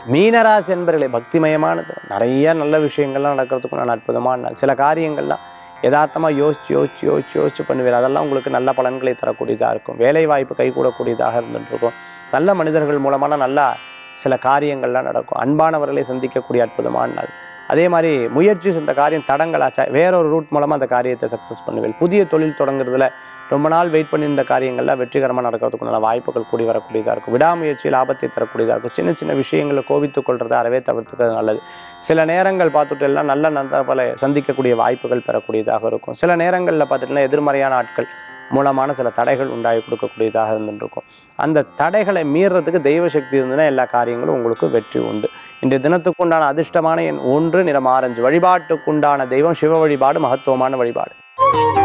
மீனராசி என்பர்களே பக்திமயமானது நிறைய நல்ல விஷயங்கள்லாம் நடக்கிறதுக்கு நான் அற்புதமான நாள் சில காரியங்கள்லாம் யதார்த்தமாக யோசிச்சு யோசிச்சு யோசிச்சு யோசிச்சு பண்ணுவீர் அதெல்லாம் உங்களுக்கு நல்ல பலன்களை தரக்கூடியதாக இருக்கும் வேலை வாய்ப்பு கைகூடக்கூடியதாக இருந்துட்டு இருக்கும் நல்ல மனிதர்கள் மூலமான நல்ல சில காரியங்கள்லாம் நடக்கும் அன்பானவர்களை சந்திக்கக்கூடிய அற்புதமான நாள் அதே மாதிரி முயற்சி செஞ்ச காரியம் தடங்களாச்சா வேற ஒரு ரூட் மூலமாக அந்த காரியத்தை சக்ஸஸ் பண்ணுவேன் புதிய தொழில் தொடங்குறதுல ரொம்ப நாள் வெயிட் பண்ணியிருந்த காரியங்கள்லாம் வெற்றிகரமாக நடக்கிறதுக்கு நல்ல வாய்ப்புகள் கூடி வரக்கூடியதாக இருக்கும் விடாமுயற்சி லாபத்தை தரக்கூடியதாக இருக்கும் சின்ன சின்ன விஷயங்களை கோபித்துக் கொள்றதை அறவே தவிர்த்துக்கிறது நல்லது சில நேரங்கள் பார்த்துட்டு எல்லாம் நல்ல நண்பர்களை சந்திக்கக்கூடிய வாய்ப்புகள் பெறக்கூடியதாக இருக்கும் சில நேரங்களில் பார்த்துட்டுனா எதிர்மறையான ஆட்கள் மூலமான சில தடைகள் உண்டாகி கொடுக்கக்கூடியதாக இருந்துருக்கும் அந்த தடைகளை மீறுறதுக்கு தெய்வ சக்தி இருந்ததுன்னா எல்லா காரியங்களும் உங்களுக்கு வெற்றி உண்டு இன்றைய தினத்துக்குண்டான அதிர்ஷ்டமான எண் ஒன்று நிறம் ஆரஞ்சு வழிபாட்டுக்குண்டான தெய்வம் சிவ வழிபாடு மகத்துவமான வழிபாடு